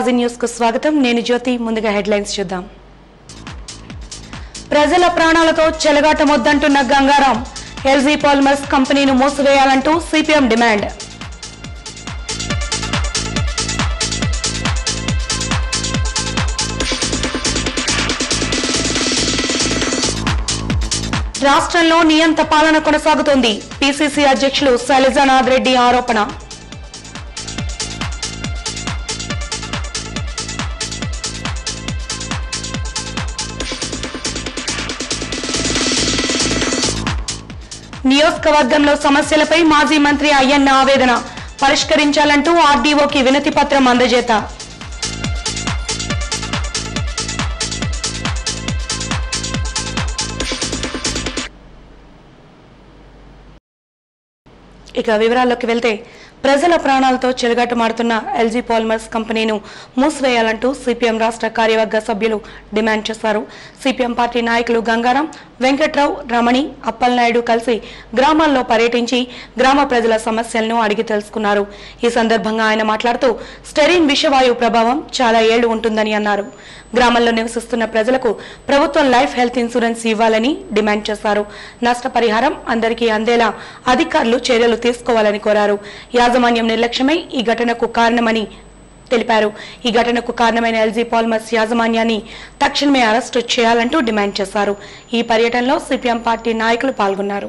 వాజీ news కు స్వాగతం నేను జ్యోతి ముందుగా హెడ్లైన్స్ చూద్దాం ప్రజల ప్రాణాలతో చెలగాటమొద్దంటున్న గంగారాం ఎల్జీ పాలిమర్స్ కంపెనీను మూసివేయాలంటూ సిపిఎం డిమాండ్ రాష్ట్రంలో నియంత పాలన కొనసాగుతోంది పిసిసి అధ్యక్షులు శైలజానాథ్ రెడ్డి ఆరోపణ నియోజకవర్గంలో సమస్యలపై మాజీ మంత్రి అయ్యన్న ఆవేదన పరిష్కరించాలంటూ ఆర్డీఓకి వినతి పత్రం అందజేత ఇక వివరాల్లోకి వెళ్తే ప్రజల ప్రాణాలతో చెలగాటమాడుతున్న ఎల్జీ పాలిమర్స్ కంపెనీను మూసివేయాలంటూ సిపిఎం రాష్ట్ర కార్యవర్గ సభ్యులు డిమాండ్ చేశారు సిపిఎం పార్టీ నాయకులు గంగారాం వెంకట్రావు రమణి అప్పలనాయుడు కలిసి గ్రామాల్లో పర్యటించి గ్రామ ప్రజల సమస్యలను అడిగి తెలుసుకున్నారు ఈ సందర్భంగా ఆయన మాట్లాడుతూ స్టెరిన్ విషవాయువు ప్రభావం చాలా ఏళ్లు ఉంటుందని అన్నారు గ్రామంలో నివసిస్తున్న ప్రజలకు ప్రభుత్వం లైఫ్ హెల్త్ ఇన్సూరెన్స్ ఇవ్వాలని డిమాండ్ చేశారు నష్టపరిహారం అందరికీ అందేలా అధికారులు చర్యలు తీసుకోవాలని కోరారు యాజమాన్యం నిర్లక్ష్యమై ఈ ఘటనకు కారణమని తెలిపారు ఈ ఘటనకు కారణమైన ఎల్జీ పాల్మర్స్ యాజమాన్యాన్ని తక్షణమే అరెస్టు చేయాలంటూ డిమాండ్ చేశారు ఈ పర్యటనలో సిపిఎం పార్టీ నాయకులు పాల్గొన్నారు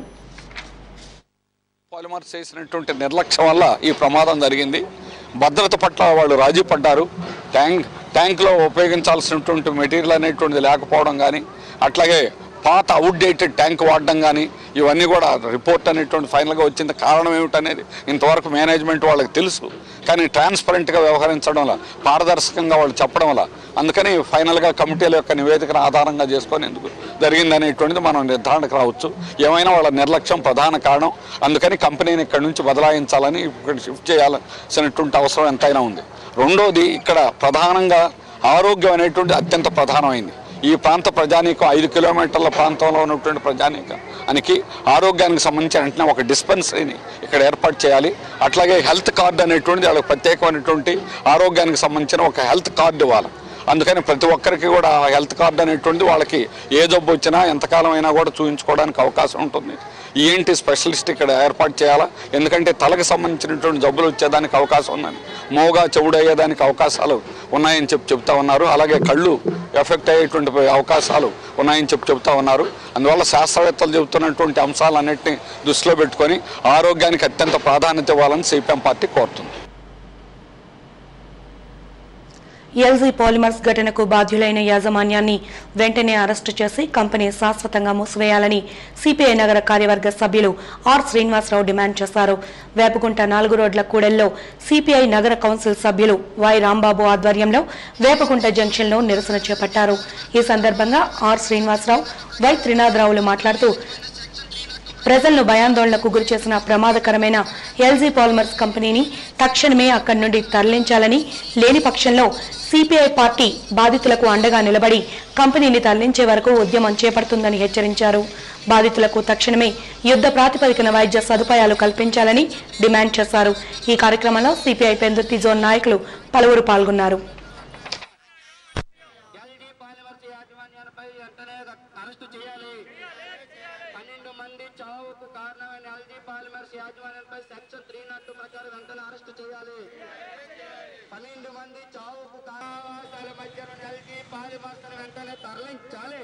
పాలిమర్స్ చేసినటువంటి నిర్లక్ష్యం వల్ల ఈ ప్రమాదం జరిగింది భద్రత పట్ల వాళ్ళు రాజీ పడ్డారు ట్యాంక్ ట్యాంక్లో ఉపయోగించాల్సినటువంటి మెటీరియల్ అనేటువంటిది లేకపోవడం కానీ అట్లాగే పాత అవుట్డేటెడ్ ట్యాంక్ వాడడం కానీ ఇవన్నీ కూడా రిపోర్ట్ అనేటువంటి ఫైనల్గా వచ్చింది కారణం ఏమిటనేది ఇంతవరకు మేనేజ్మెంట్ వాళ్ళకి తెలుసు కానీ ట్రాన్స్పరెంట్గా వ్యవహరించడం వల్ల పారదర్శకంగా వాళ్ళు చెప్పడం వల్ల అందుకని ఫైనల్గా కమిటీల యొక్క నివేదికను ఆధారంగా చేసుకొని ఎందుకు జరిగిందనేటువంటిది మనం నిర్ధారణకు రావచ్చు ఏమైనా వాళ్ళ నిర్లక్ష్యం ప్రధాన కారణం అందుకని కంపెనీని ఇక్కడ నుంచి బదలాయించాలని ఇక్కడ షిఫ్ట్ చేయాల్సినటువంటి అవసరం ఎంతైనా ఉంది రెండోది ఇక్కడ ప్రధానంగా ఆరోగ్యం అనేటువంటి అత్యంత ప్రధానమైంది ఈ ప్రాంత ప్రజానీకం ఐదు కిలోమీటర్ల ప్రాంతంలో ఉన్నటువంటి ప్రజానీకానికి ఆరోగ్యానికి సంబంధించిన వెంటనే ఒక డిస్పెన్సరీని ఇక్కడ ఏర్పాటు చేయాలి అట్లాగే హెల్త్ కార్డు అనేటువంటిది వాళ్ళకి ప్రత్యేకమైనటువంటి ఆరోగ్యానికి సంబంధించిన ఒక హెల్త్ కార్డు ఇవ్వాలి అందుకని ప్రతి ఒక్కరికి కూడా ఆ హెల్త్ కార్డు అనేటువంటిది వాళ్ళకి ఏ జబ్బు వచ్చినా ఎంతకాలం అయినా కూడా చూపించుకోవడానికి అవకాశం ఉంటుంది ఈఎన్టీ స్పెషలిస్ట్ ఇక్కడ ఏర్పాటు చేయాలా ఎందుకంటే తలకు సంబంధించినటువంటి జబ్బులు వచ్చేదానికి అవకాశం ఉందని మోగా చెవుడు అయ్యేదానికి అవకాశాలు ఉన్నాయని చెప్పి చెప్తా ఉన్నారు అలాగే కళ్ళు ఎఫెక్ట్ అయ్యేటువంటి అవకాశాలు ఉన్నాయని చెప్పి చెప్తా ఉన్నారు అందువల్ల శాస్త్రవేత్తలు చెబుతున్నటువంటి అంశాలన్నింటినీ దృష్టిలో పెట్టుకొని ఆరోగ్యానికి అత్యంత ప్రాధాన్యత ఇవ్వాలని సిపిఎం పార్టీ కోరుతుంది ఎల్జీ పాలిమర్స్ ఘటనకు బాధ్యులైన యాజమాన్యాన్ని వెంటనే అరెస్టు చేసి కంపెనీ శాశ్వతంగా మూసివేయాలని సిపిఐ నగర కార్యవర్గ సభ్యులు ఆర్ శ్రీనివాసరావు డిమాండ్ చేశారు వేపగుంట నాలుగు రోడ్ల కూడెల్లో సిపిఐ నగర కౌన్సిల్ సభ్యులు వై రాంబాబు ఆధ్వర్యంలో వేపగుంట జంక్షన్లో నిరసన చేపట్టారు ఈ సందర్భంగా ఆర్ శ్రీనివాసరావు వై త్రినాథరావులు మాట్లాడుతూ ప్రజలను భయాందోళనకు గురి చేసిన ప్రమాదకరమైన ఎల్జీ పాలిమర్స్ కంపెనీని తక్షణమే అక్కడి నుండి తరలించాలని లేని పక్షంలో సిపిఐ పార్టీ బాధితులకు అండగా నిలబడి కంపెనీని తరలించే వరకు ఉద్యమం చేపడుతుందని హెచ్చరించారు బాధితులకు తక్షణమే యుద్ధ ప్రాతిపదికన వైద్య సదుపాయాలు కల్పించాలని డిమాండ్ చేశారు ఈ కార్యక్రమంలో సిపిఐ పెందుర్తి జోన్ నాయకులు పలువురు పాల్గొన్నారు ఎల్ఈడి పాలిమర్స్ యాజమాన్యాలపై వెంటనే అరెస్టు చేయాలి పన్నెండు మంది చావుకు కారణమైన ఎల్జీ పాలిమర్స్ యాజమాన్యాలపై సెక్షన్ త్రీ నట్టు ప్రకారం వెంటనే అరెస్టు చేయాలి పన్నెండు మంది చావుకు కారణాల మధ్య ఎల్జీ పాలిమర్స్ వెంటనే తరలించాలి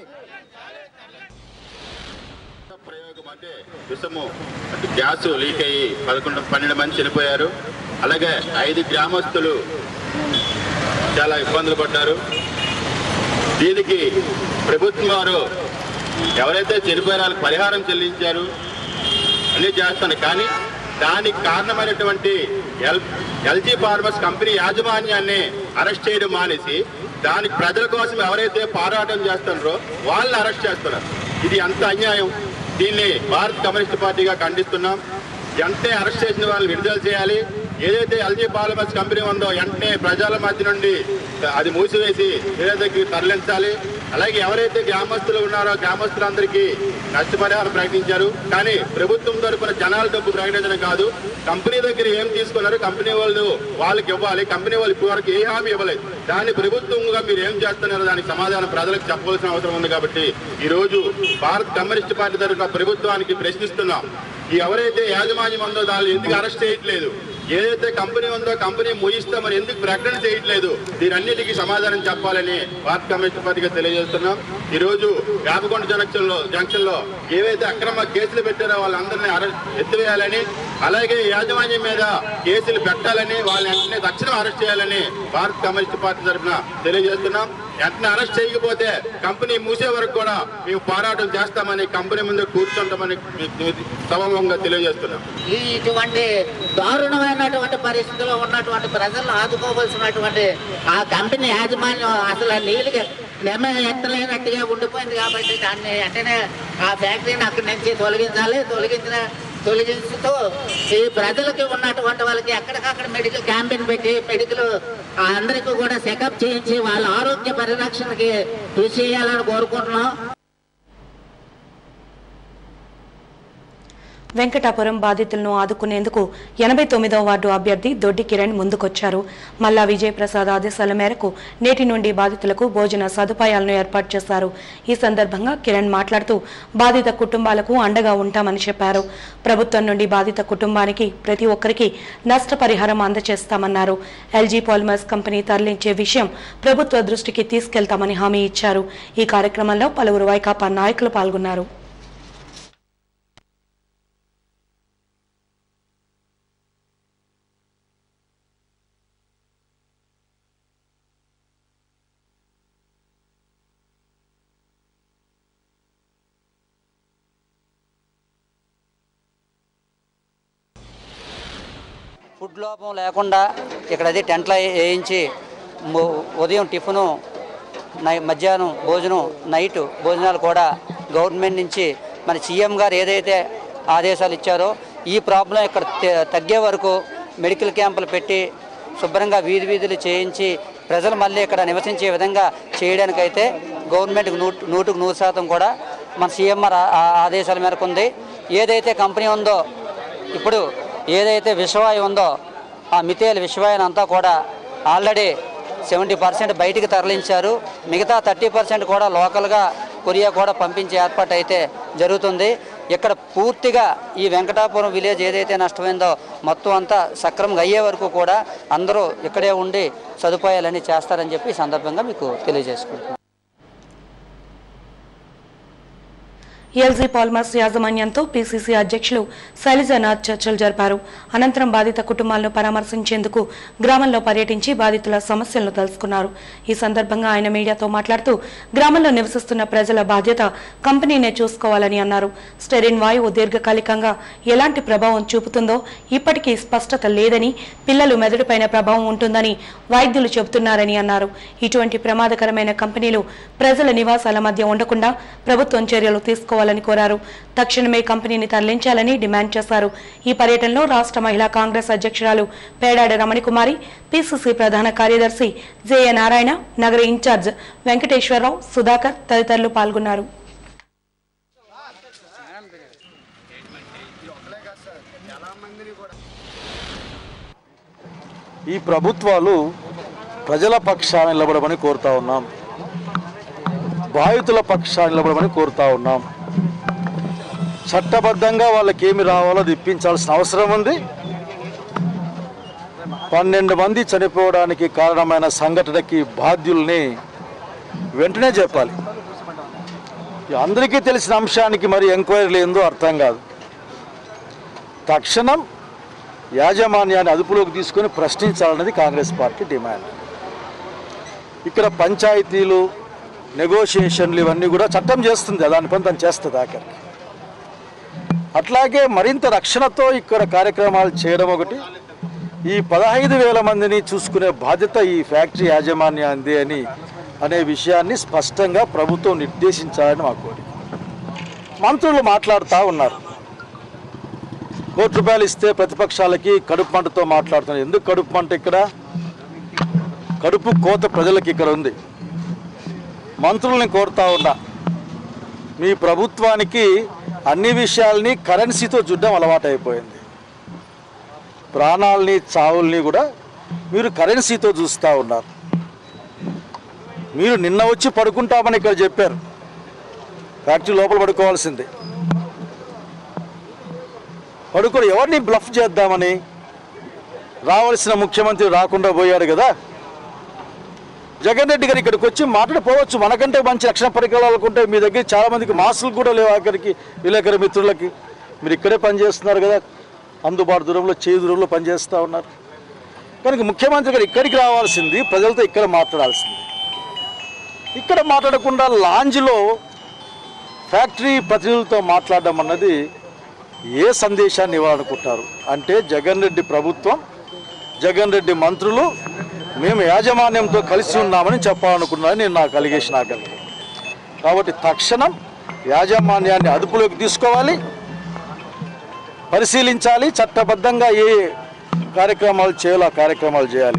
ప్రయోగం అంటే విషము అంటే గ్యాస్ లీక్ అయ్యి పదకొండు పన్నెండు మంది చనిపోయారు అలాగే ఐదు గ్రామస్తులు చాలా ఇబ్బందులు పడ్డారు దీనికి ప్రభుత్వం వారు ఎవరైతే చనిపోయారో వాళ్ళకి పరిహారం చెల్లించారు అన్నీ చేస్తాను కానీ దానికి కారణమైనటువంటి ఎల్ ఎల్జీ ఫార్మర్స్ కంపెనీ యాజమాన్యాన్ని అరెస్ట్ చేయడం మానేసి దానికి ప్రజల కోసం ఎవరైతే పోరాటం చేస్తున్నారో వాళ్ళని అరెస్ట్ చేస్తున్నారు ఇది అంత అన్యాయం దీన్ని భారత కమ్యూనిస్ట్ పార్టీగా ఖండిస్తున్నాం వెంటనే అరెస్ట్ చేసిన వాళ్ళని విడుదల చేయాలి ఏదైతే ఎల్జీ పాలిమర్స్ కంపెనీ ఉందో వెంటనే ప్రజల మధ్య నుండి అది మూసివేసి వేరే దగ్గరికి తరలించాలి అలాగే ఎవరైతే గ్రామస్తులు ఉన్నారో గ్రామస్తులందరికీ నష్టపరిహారం ప్రకటించారు కానీ ప్రభుత్వం తరపున జనాల డబ్బు ప్రకటించడం కాదు కంపెనీ దగ్గర ఏం తీసుకున్నారు కంపెనీ వాళ్ళు వాళ్ళకి ఇవ్వాలి కంపెనీ వాళ్ళు ఇప్పటి వరకు ఏ హామీ ఇవ్వలేదు దాన్ని ప్రభుత్వంగా మీరు ఏం చేస్తున్నారో దానికి సమాధానం ప్రజలకు చెప్పవలసిన అవసరం ఉంది కాబట్టి ఈ రోజు భారత కమ్యూనిస్ట్ పార్టీ తరఫున ప్రభుత్వానికి ప్రశ్నిస్తున్నాం ఈ ఎవరైతే యాజమాన్యం ఉందో దాన్ని ఎందుకు అరెస్ట్ చేయట్లేదు ఏదైతే కంపెనీ ఉందో కంపెనీ ముగిస్తామని ఎందుకు ప్రకటన చేయట్లేదు దీనన్నిటికీ సమాధానం చెప్పాలని భారత కమ్యూనిస్ట్ పార్టీగా తెలియజేస్తున్నాం ఈ రోజు వేపకొండ జంక్షన్ లో జంక్షన్ లో ఏవైతే అక్రమ కేసులు పెట్టారో వాళ్ళందరినీ అరెస్ట్ ఎత్తివేయాలని అలాగే యాజమాన్యం మీద కేసులు పెట్టాలని వాళ్ళని వెంటనే తక్షణం అరెస్ట్ చేయాలని భారత కమ్యూనిస్ట్ పార్టీ తరఫున తెలియజేస్తున్నాం వెంటనే అరెస్ట్ చేయకపోతే కంపెనీ మూసే వరకు కూడా మేము పోరాటం చేస్తామని కంపెనీ ముందు కూర్చుంటామని సభంగా తెలియజేస్తున్నాం ఈ ఇటువంటి దారుణమైనటువంటి పరిస్థితిలో ఉన్నటువంటి ప్రజలను ఆదుకోవాల్సినటువంటి ఆ కంపెనీ యాజమాన్యం అసలు ఆ నీళ్ళకి నిర్ణయం ఎత్తలేనట్టుగా ఉండిపోయింది కాబట్టి దాన్ని వెంటనే ఆ ఫ్యాక్టరీని అక్కడి నుంచి తొలగించాలి తొలగించిన తొలగించుతూ ఈ ప్రజలకి ఉన్నటువంటి వాళ్ళకి ఎక్కడికక్కడ మెడికల్ క్యాంపెయిన్ పెట్టి మెడికల్ అందరికీ కూడా చెకప్ చేయించి వాళ్ళ ఆరోగ్య పరిరక్షణకి కృషి చేయాలని కోరుకుంటున్నాం వెంకటాపురం బాధితులను ఆదుకునేందుకు ఎనభై తొమ్మిదవ వార్డు అభ్యర్థి దొడ్డి కిరణ్ ముందుకొచ్చారు మల్లా విజయప్రసాద్ ఆదేశాల మేరకు నేటి నుండి బాధితులకు భోజన సదుపాయాలను ఏర్పాటు చేశారు ఈ సందర్భంగా కిరణ్ మాట్లాడుతూ బాధిత కుటుంబాలకు అండగా ఉంటామని చెప్పారు ప్రభుత్వం నుండి బాధిత కుటుంబానికి ప్రతి ఒక్కరికి నష్టపరిహారం అందజేస్తామన్నారు ఎల్జీ పాలిమర్స్ కంపెనీ తరలించే విషయం ప్రభుత్వ దృష్టికి తీసుకెళ్తామని హామీ ఇచ్చారు ఈ కార్యక్రమంలో పలువురు వైకాపా నాయకులు పాల్గొన్నారు ఫుడ్ లోపం లేకుండా ఇక్కడ అది టెంట్లో వేయించి ము- ఉదయం టిఫిను నై మధ్యాహ్నం భోజనం నైట్ భోజనాలు కూడా గవర్నమెంట్ నుంచి మన సీఎం గారు ఏదైతే ఆదేశాలు ఇచ్చారో ఈ ప్రాబ్లం ఇక్కడ తె- తగ్గే వరకు మెడికల్ క్యాంపులు పెట్టి శుభ్రంగా వీధి వీధులు చేయించి ప్రజలు మళ్ళీ ఇక్కడ నివసించే విధంగా చేయడానికైతే గవర్నమెంట్కి నూటు నూటుకు నూరు శాతం కూడా మన సీఎంఆర్ ఆదేశాల మేరకు ఉంది ఏదైతే కంపెనీ ఉందో ఇప్పుడు ఏదైతే విషవాయు ఉందో ఆ మిథేల్ విషవాయుని అంతా కూడా ఆల్రెడీ సెవెంటీ పర్సెంట్ బయటికి తరలించారు మిగతా థర్టీ పర్సెంట్ కూడా లోకల్గా కొరియా కూడా పంపించే ఏర్పాటు అయితే జరుగుతుంది ఇక్కడ పూర్తిగా ఈ వెంకటాపురం విలేజ్ ఏదైతే నష్టమైందో మొత్తం అంతా సక్రమంగా అయ్యే వరకు కూడా అందరూ ఇక్కడే ఉండి సదుపాయాలన్నీ చేస్తారని చెప్పి ఈ సందర్భంగా మీకు తెలియజేసుకుంటున్నాను ఎల్జీ పాల్మర్స్ యాజమాన్యంతో పీసీసీ అధ్యక్షులు శైలజానాథ్ చర్చలు జరిపారు అనంతరం బాధిత కుటుంబాలను పరామర్శించేందుకు గ్రామంలో పర్యటించి బాధితుల సమస్యలను తెలుసుకున్నారు ఈ సందర్భంగా ఆయన మీడియాతో మాట్లాడుతూ గ్రామంలో నివసిస్తున్న ప్రజల బాధ్యత కంపెనీనే చూసుకోవాలని అన్నారు స్టెరిన్ వాయువు దీర్ఘకాలికంగా ఎలాంటి ప్రభావం చూపుతుందో ఇప్పటికీ స్పష్టత లేదని పిల్లలు మెదడుపైన ప్రభావం ఉంటుందని వైద్యులు చెబుతున్నారని అన్నారు ఇటువంటి ప్రమాదకరమైన కంపెనీలు ప్రజల నివాసాల మధ్య ఉండకుండా ప్రభుత్వం చర్యలు తీసుకోవాలని కోరారు తక్షణమే కంపెనీని తరలించాలని డిమాండ్ చేశారు ఈ పర్యటనలో రాష్ట్ర మహిళా కాంగ్రెస్ అధ్యక్షురాలు పేడాడ రమణికుమారి పిసిసి ప్రధాన కార్యదర్శి జేఏ నారాయణ నగర ఇన్ఛార్జ్ వెంకటేశ్వరరావు సుధాకర్ తదితరులు పాల్గొన్నారు ఈ ప్రభుత్వాలు ప్రజల పక్షాన నిలబడమని కోరుతా ఉన్నాం బాధితుల పక్షాన నిలబడమని కోరుతా ఉన్నాం చట్టబద్ధంగా వాళ్ళకి ఏమి రావాలో అది ఇప్పించాల్సిన అవసరం ఉంది పన్నెండు మంది చనిపోవడానికి కారణమైన సంఘటనకి బాధ్యుల్ని వెంటనే చెప్పాలి ఇక అందరికీ తెలిసిన అంశానికి మరి ఎంక్వైరీ ఏందో అర్థం కాదు తక్షణం యాజమాన్యాన్ని అదుపులోకి తీసుకొని ప్రశ్నించాలన్నది కాంగ్రెస్ పార్టీ డిమాండ్ ఇక్కడ పంచాయతీలు నెగోషియేషన్లు ఇవన్నీ కూడా చట్టం చేస్తుంది దాని పని తను చేస్తుంది ఆఖరికి అట్లాగే మరింత రక్షణతో ఇక్కడ కార్యక్రమాలు చేయడం ఒకటి ఈ పదహైదు వేల మందిని చూసుకునే బాధ్యత ఈ ఫ్యాక్టరీ యాజమాన్యాన్ని అని అనే విషయాన్ని స్పష్టంగా ప్రభుత్వం నిర్దేశించాలని మా కోరిక మంత్రులు మాట్లాడుతూ ఉన్నారు కోటి రూపాయలు ఇస్తే ప్రతిపక్షాలకి కడుపు మంటతో మాట్లాడుతున్నారు ఎందుకు కడుపు మంట ఇక్కడ కడుపు కోత ప్రజలకి ఇక్కడ ఉంది మంత్రుల్ని కోరుతా ఉన్నా మీ ప్రభుత్వానికి అన్ని విషయాల్ని కరెన్సీతో చూడడం అలవాటైపోయింది ప్రాణాలని చావుల్ని కూడా మీరు కరెన్సీతో చూస్తూ ఉన్నారు మీరు నిన్న వచ్చి పడుకుంటామని ఇక్కడ చెప్పారు ఫ్యాక్టరీ లోపల పడుకోవాల్సింది పడుకొని ఎవరిని బ్లఫ్ చేద్దామని రావాల్సిన ముఖ్యమంత్రి రాకుండా పోయాడు కదా జగన్ రెడ్డి గారు ఇక్కడికి వచ్చి మాట్లాడిపోవచ్చు మనకంటే మంచి రక్షణ పరికరాలు ఉంటే మీ దగ్గర చాలా మందికి మాస్కులు కూడా లేవు ఆఖరికి విలేకరు మిత్రులకి మీరు ఇక్కడే పనిచేస్తున్నారు కదా అందుబాటు దూరంలో చేయి దూరంలో పనిచేస్తూ ఉన్నారు కనుక ముఖ్యమంత్రి గారు ఇక్కడికి రావాల్సింది ప్రజలతో ఇక్కడ మాట్లాడాల్సింది ఇక్కడ మాట్లాడకుండా లాంజ్లో ఫ్యాక్టరీ ప్రతినిధులతో మాట్లాడడం అన్నది ఏ సందేశాన్ని ఇవ్వాలనుకుంటారు అంటే జగన్ రెడ్డి ప్రభుత్వం జగన్ రెడ్డి మంత్రులు మేము యాజమాన్యంతో కలిసి ఉన్నామని చెప్పాలనుకున్నారని నేను నాకు అలిగేషన్ ఆగలిగి కాబట్టి తక్షణం యాజమాన్యాన్ని అదుపులోకి తీసుకోవాలి పరిశీలించాలి చట్టబద్ధంగా ఏ కార్యక్రమాలు చేయాలో ఆ కార్యక్రమాలు చేయాలి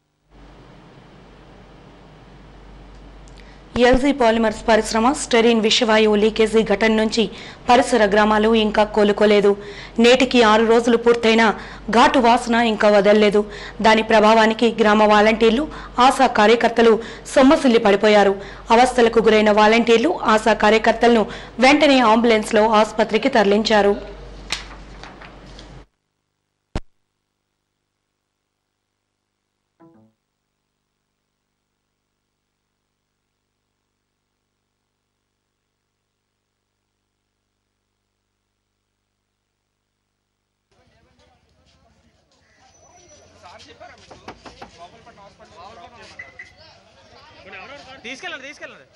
ఎల్జీ పాలిమర్స్ పరిశ్రమ స్టెరిన్ విషవాయువు లీకేజీ ఘటన నుంచి పరిసర గ్రామాలు ఇంకా కోలుకోలేదు నేటికి ఆరు రోజులు పూర్తయినా ఘాటు వాసన ఇంకా వదల్లేదు దాని ప్రభావానికి గ్రామ వాలంటీర్లు ఆశా కార్యకర్తలు సొమ్మసిల్లి పడిపోయారు అవస్థలకు గురైన వాలంటీర్లు ఆశా కార్యకర్తలను వెంటనే అంబులెన్స్లో ఆసుపత్రికి తరలించారు తీసుకెళ్ళండి తీసుకెళ్ళండి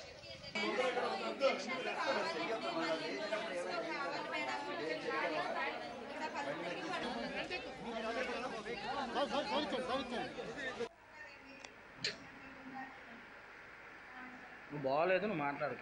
నువ్వు బాగోలేదు నువ్వు మాట్లాడు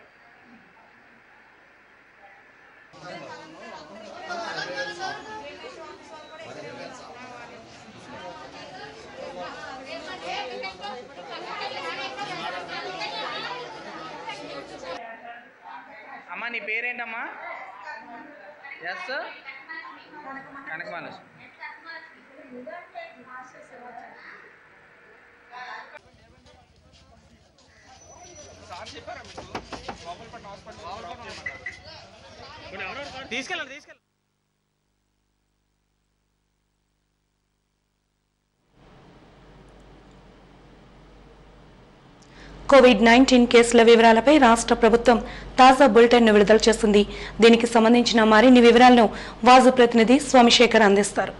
అమ్మా నీ పేరేంటమ్మా ఎస్ కనకమాల తీసుకెళ్ళండి తీసుకెళ్ళండి కోవిడ్ నైన్టీన్ కేసుల వివరాలపై రాష్ట్ర ప్రభుత్వం తాజా బులెటిన్ విడుదల చేసింది దీనికి సంబంధించిన మరిన్ని వివరాలను వాజు ప్రతినిధి స్వామిశేఖర్ అందిస్తారు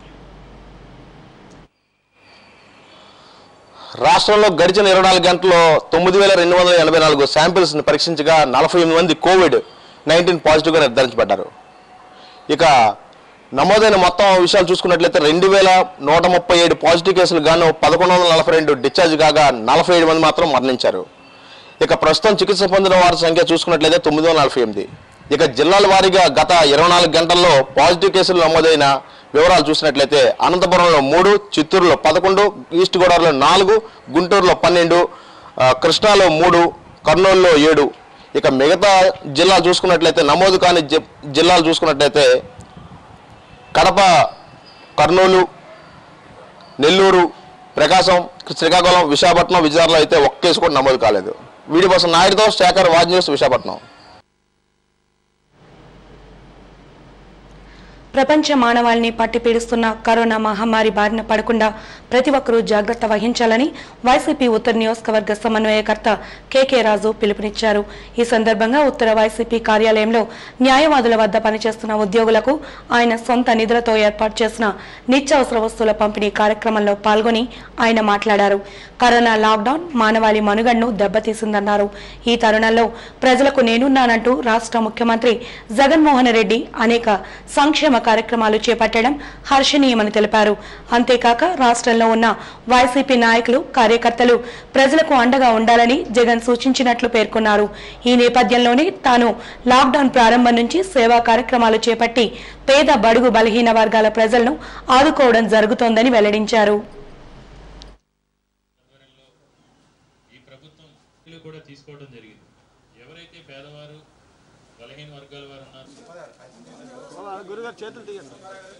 రాష్ట్రంలో గడిచిన ఇరవై నాలుగు గంటల్లో తొమ్మిది వేల రెండు వందల ఎనభై నాలుగు శాంపిల్స్ ని పరీక్షించగా నలభై ఎనిమిది మంది కోవిడ్ నైన్టీన్ పాజిటివ్గా నిర్ధారించబడ్డారు ఇక నమోదైన మొత్తం విషయాలు చూసుకున్నట్లయితే రెండు వేల నూట ముప్పై ఏడు పాజిటివ్ కేసులు గాను పదకొండు వందల నలభై రెండు డిశ్చార్జ్ కాగా నలభై ఏడు మంది మాత్రం మరణించారు ఇక ప్రస్తుతం చికిత్స పొందిన వారి సంఖ్య చూసుకున్నట్లయితే తొమ్మిది వందల నలభై ఎనిమిది ఇక జిల్లాల వారీగా గత ఇరవై నాలుగు గంటల్లో పాజిటివ్ కేసులు నమోదైన వివరాలు చూసినట్లయితే అనంతపురంలో మూడు చిత్తూరులో పదకొండు ఈస్ట్ గోదావరిలో నాలుగు గుంటూరులో పన్నెండు ఆ, కృష్ణాలో మూడు కర్నూలులో ఏడు ఇక మిగతా జిల్లాలు చూసుకున్నట్లయితే నమోదు కాని జి- జిల్లాలు చూసుకున్నట్లయితే కడప కర్నూలు నెల్లూరు ప్రకాశం శ్రీకాకుళం విశాఖపట్నం విజయవాడలో అయితే ఒక్క కేసు కూడా నమోదు కాలేదు వీడి కోసం నాయుడుతో శేఖర్ వాజ్ న్యూస్ విశాఖపట్నం ప్రపంచ మానవాళిని పట్టి పీడిస్తున్న కరోనా మహమ్మారి బారిన పడకుండా ప్రతి ఒక్కరూ జాగ్రత్త వహించాలని వైసీపీ ఉత్తర నియోజకవర్గ సమన్వయకర్త కేకే రాజు పిలుపునిచ్చారు ఈ సందర్భంగా ఉత్తర వైసీపీ కార్యాలయంలో న్యాయవాదుల వద్ద పనిచేస్తున్న ఉద్యోగులకు ఆయన సొంత నిధులతో ఏర్పాటు చేసిన నిత్యావసర వస్తువుల పంపిణీ కార్యక్రమంలో పాల్గొని ఆయన మాట్లాడారు కరోనా లాక్డౌన్ మానవాళి మనుగడను దెబ్బతీసిందన్నారు ఈ తరుణంలో ప్రజలకు నేనున్నానంటూ రాష్ట్ర ముఖ్యమంత్రి జగన్మోహన్ రెడ్డి అనేక సంక్షేమ కార్యక్రమాలు చేపట్టడం హర్షణీయమని తెలిపారు అంతేకాక రాష్ట్రంలో ఉన్న వైసీపీ నాయకులు కార్యకర్తలు ప్రజలకు అండగా ఉండాలని జగన్ సూచించినట్లు పేర్కొన్నారు ఈ నేపథ్యంలోనే తాను లాక్డౌన్ ప్రారంభం నుంచి సేవా కార్యక్రమాలు చేపట్టి పేద బడుగు బలహీన వర్గాల ప్రజలను ఆదుకోవడం జరుగుతోందని వెల్లడించారు ఈ ప్రభుత్వం కూడా తీసుకోవడం జరిగింది గురుగారు చేతులు తీయండి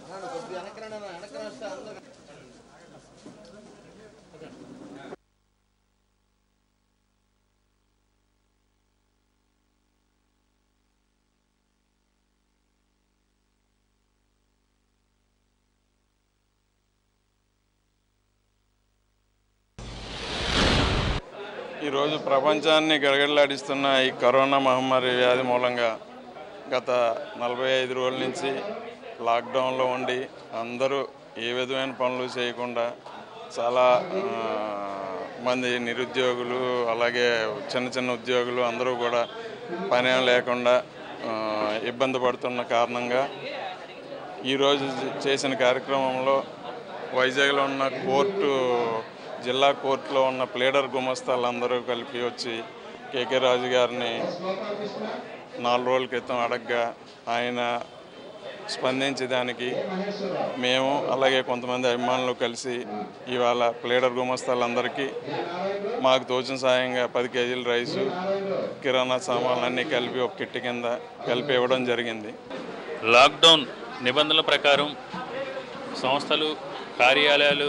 ఈరోజు ప్రపంచాన్ని గడగడలాడిస్తున్న ఈ కరోనా మహమ్మారి వ్యాధి మూలంగా గత నలభై ఐదు రోజుల నుంచి లాక్డౌన్లో ఉండి అందరూ ఏ విధమైన పనులు చేయకుండా చాలా ఆ, మంది నిరుద్యోగులు అలాగే చిన్న చిన్న ఉద్యోగులు అందరూ కూడా పని ఏం లేకుండా ఆ, ఇబ్బంది పడుతున్న కారణంగా ఈరోజు చేసిన కార్యక్రమంలో వైజాగ్లో ఉన్న కోర్టు జిల్లా కోర్టులో ఉన్న ప్లేడర్ గుమస్తాలందరూ కలిపి వచ్చి కేకే రాజు గారిని నాలుగు రోజుల క్రితం అడగ్గా ఆయన స్పందించి దానికి మేము అలాగే కొంతమంది అభిమానులు కలిసి ఇవాళ ప్లేడర్ గుమస్తాలందరికీ మాకు తోచిన సాయంగా పది కేజీల రైసు కిరాణా సామాన్లు అన్నీ కలిపి ఒక కిట్ కింద కలిపి ఇవ్వడం జరిగింది లాక్డౌన్ నిబంధనల ప్రకారం సంస్థలు కార్యాలయాలు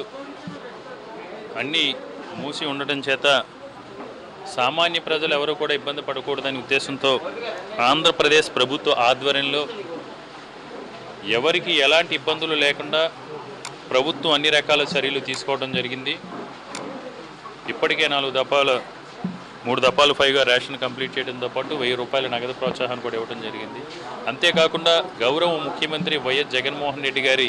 అన్నీ మూసి ఉండటం చేత సామాన్య ప్రజలు ఎవరు కూడా ఇబ్బంది పడకూడదనే ఉద్దేశంతో ఆంధ్రప్రదేశ్ ప్రభుత్వ ఆధ్వర్యంలో ఎవరికి ఎలాంటి ఇబ్బందులు లేకుండా ప్రభుత్వం అన్ని రకాల చర్యలు తీసుకోవడం జరిగింది ఇప్పటికే నాలుగు దఫాలు మూడు దఫాలు పైగా రేషన్ కంప్లీట్ చేయడంతో పాటు వెయ్యి రూపాయల నగదు ప్రోత్సాహం కూడా ఇవ్వడం జరిగింది అంతేకాకుండా గౌరవ ముఖ్యమంత్రి వైఎస్ జగన్మోహన్ రెడ్డి గారి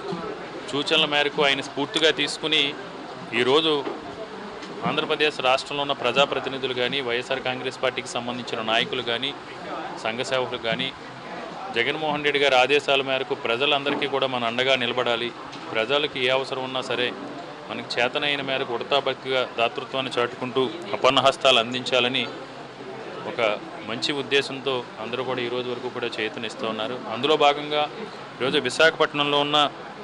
సూచనల మేరకు ఆయన స్ఫూర్తిగా తీసుకుని ఈరోజు ఆంధ్రప్రదేశ్ రాష్ట్రంలో ఉన్న ప్రజాప్రతినిధులు కానీ వైఎస్ఆర్ కాంగ్రెస్ పార్టీకి సంబంధించిన నాయకులు కానీ సంఘ సేవకులు కానీ జగన్మోహన్ రెడ్డి గారి ఆదేశాల మేరకు ప్రజలందరికీ కూడా మన అండగా నిలబడాలి ప్రజలకు ఏ అవసరం ఉన్నా సరే మనకి చేతనైన మేరకు ఉడతాభక్తిగా దాతృత్వాన్ని చాటుకుంటూ అపన్న హస్తాలు అందించాలని ఒక మంచి ఉద్దేశంతో అందరూ కూడా ఈ రోజు వరకు కూడా చేతనిస్తూ ఉన్నారు అందులో భాగంగా ఈరోజు విశాఖపట్నంలో ఉన్న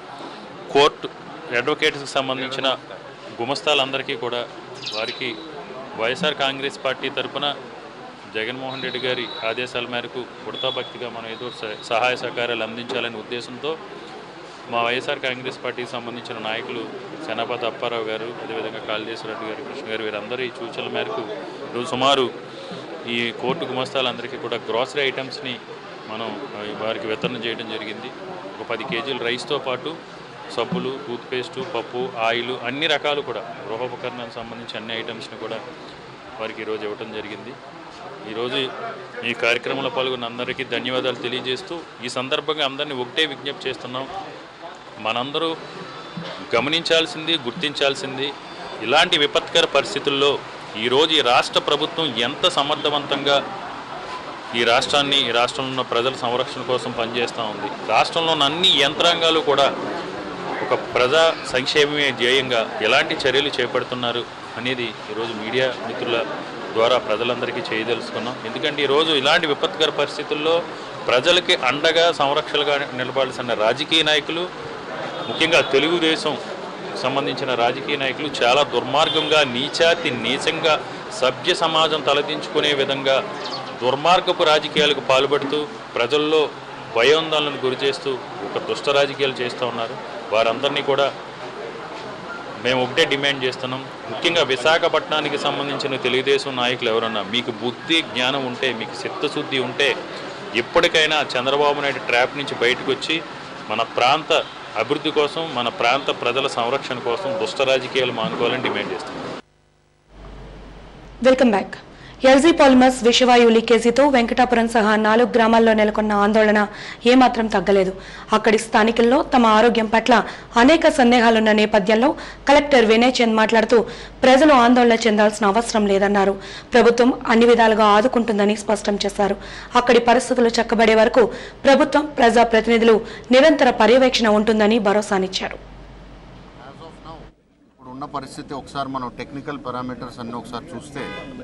కోర్టు అడ్వకేట్స్కి సంబంధించిన గుమస్తాలందరికీ కూడా వారికి వైఎస్ఆర్ కాంగ్రెస్ పార్టీ తరపున జగన్మోహన్ రెడ్డి గారి ఆదేశాల మేరకు ఉడతాభక్తిగా మనం ఏదో స- సహాయ సహకారాలు అందించాలనే ఉద్దేశంతో మా వైఎస్ఆర్ కాంగ్రెస్ పార్టీకి సంబంధించిన నాయకులు సేనాపతి అప్పారావు గారు అదేవిధంగా కాళిదేశ్వరరెడ్డి గారు కృష్ణ గారు వీరందరూ ఈ సూచనల మేరకు ఈరోజు సుమారు ఈ కోర్టు గుమస్తాలందరికీ కూడా గ్రాసరీ ఐటమ్స్ని మనం ఆ, వారికి వితరణ చేయడం జరిగింది ఒక పది కేజీల రైస్తో పాటు సబ్బులు టూత్పేస్టు పప్పు ఆయిల్ అన్ని రకాలు కూడా గృహోపకరణాలకు సంబంధించి అన్ని ఐటమ్స్ని కూడా వారికి ఈరోజు ఇవ్వడం జరిగింది ఈరోజు ఈ కార్యక్రమంలో పాల్గొన్న అందరికీ ధన్యవాదాలు తెలియజేస్తూ ఈ సందర్భంగా అందరినీ ఒకటే విజ్ఞప్తి చేస్తున్నాం మనందరూ గమనించాల్సింది గుర్తించాల్సింది ఇలాంటి విపత్కర పరిస్థితుల్లో ఈరోజు ఈ రాష్ట్ర ప్రభుత్వం ఎంత సమర్థవంతంగా ఈ రాష్ట్రాన్ని ఈ రాష్ట్రంలో ఉన్న ప్రజల సంరక్షణ కోసం పనిచేస్తూ ఉంది రాష్ట్రంలో ఉన్న అన్ని యంత్రాంగాలు కూడా ఒక ప్రజా సంక్షేమమే ధ్యేయంగా ఎలాంటి చర్యలు చేపడుతున్నారు అనేది ఈరోజు మీడియా మిత్రుల ద్వారా ప్రజలందరికీ చేయదలుచుకున్నాం ఎందుకంటే ఈరోజు ఇలాంటి విపత్కర పరిస్థితుల్లో ప్రజలకి అండగా సంరక్షణగా నిలబడాల్సిన రాజకీయ నాయకులు ముఖ్యంగా తెలుగుదేశం సంబంధించిన రాజకీయ నాయకులు చాలా దుర్మార్గంగా నీచాతి నీచంగా సభ్య సమాజం తలదించుకునే విధంగా దుర్మార్గపు రాజకీయాలకు పాల్పడుతూ ప్రజల్లో భయోందోళనకు గురి చేస్తూ ఒక దుష్ట రాజకీయాలు చేస్తూ ఉన్నారు వారందరినీ కూడా మేము ఒకటే డిమాండ్ చేస్తున్నాం ముఖ్యంగా విశాఖపట్నానికి సంబంధించిన తెలుగుదేశం నాయకులు ఎవరన్నా మీకు బుద్ధి జ్ఞానం ఉంటే మీకు చిత్తశుద్ధి ఉంటే ఎప్పటికైనా చంద్రబాబు నాయుడు ట్రాప్ నుంచి బయటకు వచ్చి మన ప్రాంత అభివృద్ధి కోసం మన ప్రాంత ప్రజల సంరక్షణ కోసం దుష్ట రాజకీయాలు మానుకోవాలని డిమాండ్ చేస్తున్నాం వెల్కమ్ బ్యాక్ ఎల్జీ పాలిమర్స్ విషవాయు లీకేజీతో వెంకటాపురం సహా నాలుగు గ్రామాల్లో నెలకొన్న ఆందోళన ఏమాత్రం తగ్గలేదు అక్కడి స్థానికుల్లో తమ ఆరోగ్యం పట్ల అనేక సందేహాలున్న నేపథ్యంలో కలెక్టర్ వినయ్ చంద్ మాట్లాడుతూ ప్రజలు ఆందోళన చెందాల్సిన అవసరం లేదన్నారు ప్రభుత్వం అన్ని విధాలుగా ఆదుకుంటుందని స్పష్టం చేశారు అక్కడి పరిస్థితులు చక్కబడే వరకు ప్రభుత్వం ప్రజాప్రతినిధులు నిరంతర పర్యవేక్షణ ఉంటుందని భరోసానిచ్చారు ఇప్పుడు ఉన్న పరిస్థితి ఒకసారి మనం టెక్నికల్ పారామీటర్స్ అన్ని ఒకసారి చూస్తే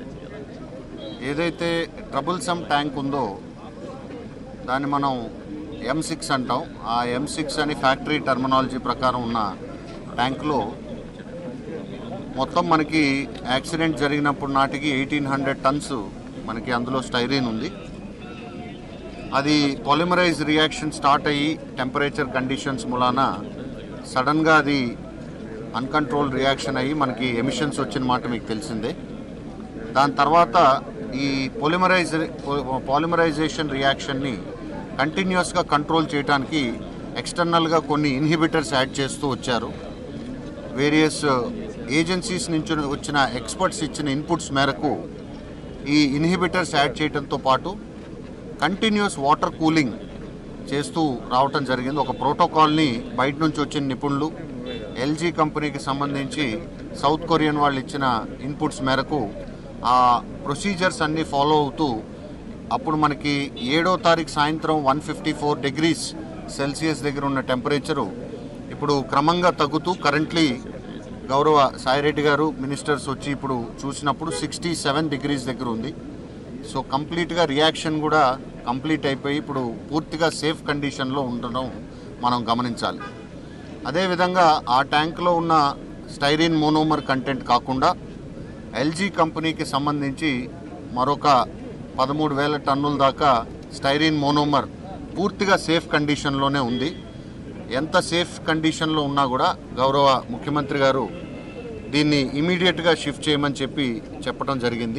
ఏదైతే ట్రబుల్ సమ్ ట్యాంక్ ఉందో దాన్ని మనం ఎం సిక్స్ అంటాం ఆ ఎం సిక్స్ అని ఫ్యాక్టరీ టర్మినాలజీ ప్రకారం ఉన్న ట్యాంక్లో మొత్తం మనకి యాక్సిడెంట్ జరిగినప్పుడు నాటికి ఎయిటీన్ హండ్రెడ్ టన్స్ మనకి అందులో స్టైరీన్ ఉంది అది పాలిమరైజ్ రియాక్షన్ స్టార్ట్ అయ్యి టెంపరేచర్ కండిషన్స్ మూలాన సడన్గా అది అన్కంట్రోల్ రియాక్షన్ అయ్యి మనకి ఎమిషన్స్ వచ్చిన మాట మీకు తెలిసిందే దాని తర్వాత ఈ పొలిమరైజ్ పాలిమరైజేషన్ రియాక్షన్ని కంటిన్యూస్గా కంట్రోల్ చేయడానికి ఎక్స్టర్నల్గా కొన్ని ఇన్హిబిటర్స్ యాడ్ చేస్తూ వచ్చారు వేరియస్ ఏజెన్సీస్ నుంచి వచ్చిన ఎక్స్పర్ట్స్ ఇచ్చిన ఇన్పుట్స్ మేరకు ఈ ఇన్హిబిటర్స్ యాడ్ చేయడంతో పాటు కంటిన్యూస్ వాటర్ కూలింగ్ చేస్తూ రావటం జరిగింది ఒక ప్రోటోకాల్ని బయట నుంచి వచ్చిన నిపుణులు ఎల్జీ కంపెనీకి సంబంధించి సౌత్ కొరియన్ వాళ్ళు ఇచ్చిన ఇన్పుట్స్ మేరకు ఆ ప్రొసీజర్స్ అన్నీ ఫాలో అవుతూ అప్పుడు మనకి ఏడో తారీఖు సాయంత్రం one fifty four degrees Celsius దగ్గర ఉన్న టెంపరేచరు ఇప్పుడు క్రమంగా తగ్గుతూ కరెంట్లీ గౌరవ సాయిరెడ్డి గారు మినిస్టర్స్ వచ్చి ఇప్పుడు చూసినప్పుడు సిక్స్టీ సెవెన్ డిగ్రీస్ దగ్గర ఉంది సో కంప్లీట్గా రియాక్షన్ కూడా కంప్లీట్ అయిపోయి ఇప్పుడు పూర్తిగా సేఫ్ కండిషన్లో ఉండడం మనం గమనించాలి అదేవిధంగా ఆ ట్యాంక్లో ఉన్న స్టైరిన్ మోనోమర్ కంటెంట్ కాకుండా ఎల్జీ కంపెనీకి సంబంధించి మరొక పదమూడు వేల టన్నుల దాకా స్టైరిన్ మోనోమర్ పూర్తిగా సేఫ్ కండిషన్లోనే ఉంది ఎంత సేఫ్ కండిషన్లో ఉన్నా కూడా గౌరవ ముఖ్యమంత్రి గారు దీన్ని ఇమీడియట్గా షిఫ్ట్ చేయమని చెప్పి చెప్పడం జరిగింది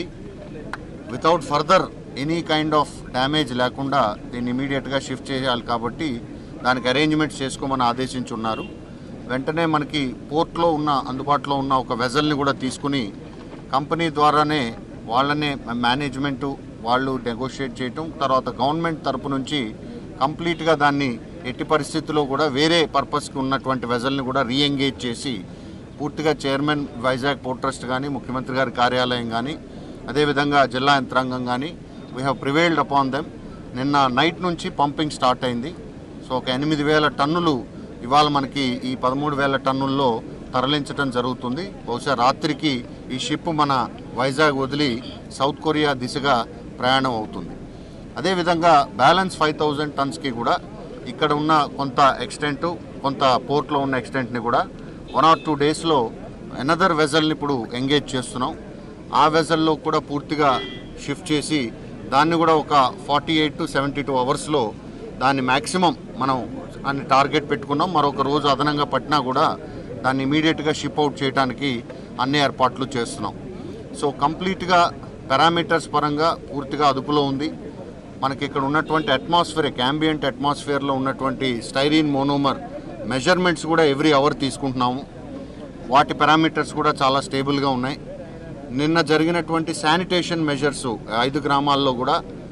without further any kind of damage లేకుండా దీన్ని ఇమీడియట్గా షిఫ్ట్ చేయాలి కాబట్టి దానికి అరేంజ్మెంట్స్ చేసుకోమని ఆదేశించున్నారు వెంటనే మనకి పోర్ట్లో ఉన్న అందుబాటులో ఉన్న ఒక వెజల్ని కూడా తీసుకుని కంపెనీ ద్వారానే వాళ్ళనే మేనేజ్మెంటు వాళ్ళు నెగోషియేట్ చేయటం తర్వాత గవర్నమెంట్ తరపు నుంచి కంప్లీట్గా దాన్ని ఎట్టి పరిస్థితుల్లో కూడా వేరే పర్పస్కి ఉన్నటువంటి వెజల్ని కూడా రీఎంగేజ్ చేసి పూర్తిగా చైర్మన్ వైజాగ్ పోర్ట్ ట్రస్ట్ కానీ ముఖ్యమంత్రి గారి కార్యాలయం కానీ అదేవిధంగా జిల్లా యంత్రాంగం కానీ we have prevailed upon them నిన్న నైట్ నుంచి పంపింగ్ స్టార్ట్ అయింది సో ఒక ఎనిమిది వేల టన్నులు ఇవాళ మనకి ఈ పదమూడు వేల టన్నుల్లో తరలించడం జరుగుతుంది బహుశా రాత్రికి ఈ షిప్ మన వైజాగ్ వదిలి సౌత్ కొరియా దిశగా ప్రయాణం అవుతుంది అదేవిధంగా బ్యాలెన్స్ ఫైవ్ థౌజండ్ టన్స్కి కూడా ఇక్కడ ఉన్న కొంత ఎక్స్టెంట్ కొంత పోర్ట్లో ఉన్న ఎక్స్టెంట్ని కూడా వన్ ఆర్ టూ డేస్లో ఎనదర్ వెజల్ని ఇప్పుడు ఎంగేజ్ చేస్తున్నాం ఆ వెజల్లో కూడా పూర్తిగా షిఫ్ట్ చేసి దాన్ని కూడా ఒక forty eight to seventy two అవర్స్లో దాన్ని మ్యాక్సిమం మనం అని టార్గెట్ పెట్టుకున్నాం మరొక రోజు అదనంగా పట్టినా కూడా దాన్ని ఇమీడియట్గా షిప్ అవుట్ చేయడానికి అన్ని ఏర్పాట్లు చేస్తున్నాం సో కంప్లీట్గా పారామీటర్స్ పరంగా పూర్తిగా అదుపులో ఉంది మనకి ఇక్కడ ఉన్నటువంటి అట్మాస్ఫియర్ ambient అట్మాస్ఫియర్లో ఉన్నటువంటి స్టైరీన్ మోనోమర్ మెజర్మెంట్స్ కూడా ఎవ్రీ అవర్ తీసుకుంటున్నాము వాటి పారామీటర్స్ కూడా చాలా స్టేబుల్గా ఉన్నాయి నిన్న జరిగినటువంటి శానిటేషన్ మెజర్స్ ఐదు గ్రామాల్లో కూడా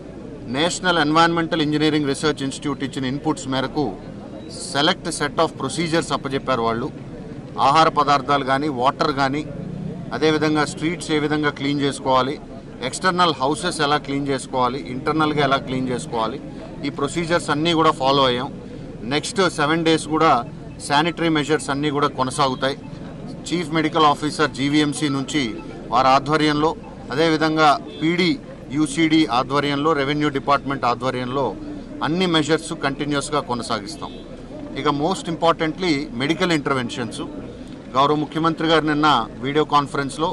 National Environmental Engineering Research Institute ఇచ్చిన ఇన్పుట్స్ మేరకు సెలెక్ట్ సెట్ ఆఫ్ ప్రొసీజర్స్ అప్పచెప్పారు వాళ్ళు ఆహార పదార్థాలు కానీ వాటర్ కానీ అదేవిధంగా స్ట్రీట్స్ ఏ విధంగా క్లీన్ చేసుకోవాలి ఎక్స్టర్నల్ హౌసెస్ ఎలా క్లీన్ చేసుకోవాలి ఇంటర్నల్గా ఎలా క్లీన్ చేసుకోవాలి ఈ ప్రొసీజర్స్ అన్నీ కూడా ఫాలో అయ్యాం నెక్స్ట్ సెవెన్ డేస్ కూడా శానిటరీ మెజర్స్ అన్నీ కూడా కొనసాగుతాయి చీఫ్ మెడికల్ ఆఫీసర్ జీవీఎంసీ నుంచి వారి ఆధ్వర్యంలో అదేవిధంగా పీడీ యూసీడీ ఆధ్వర్యంలో రెవెన్యూ డిపార్ట్మెంట్ ఆధ్వర్యంలో అన్ని మెజర్స్ కంటిన్యూస్గా కొనసాగిస్తాం ఇక మోస్ట్ ఇంపార్టెంట్లీ మెడికల్ ఇంటర్వెన్షన్స్ గౌరవ ముఖ్యమంత్రి గారు నిన్న వీడియో కాన్ఫరెన్స్లో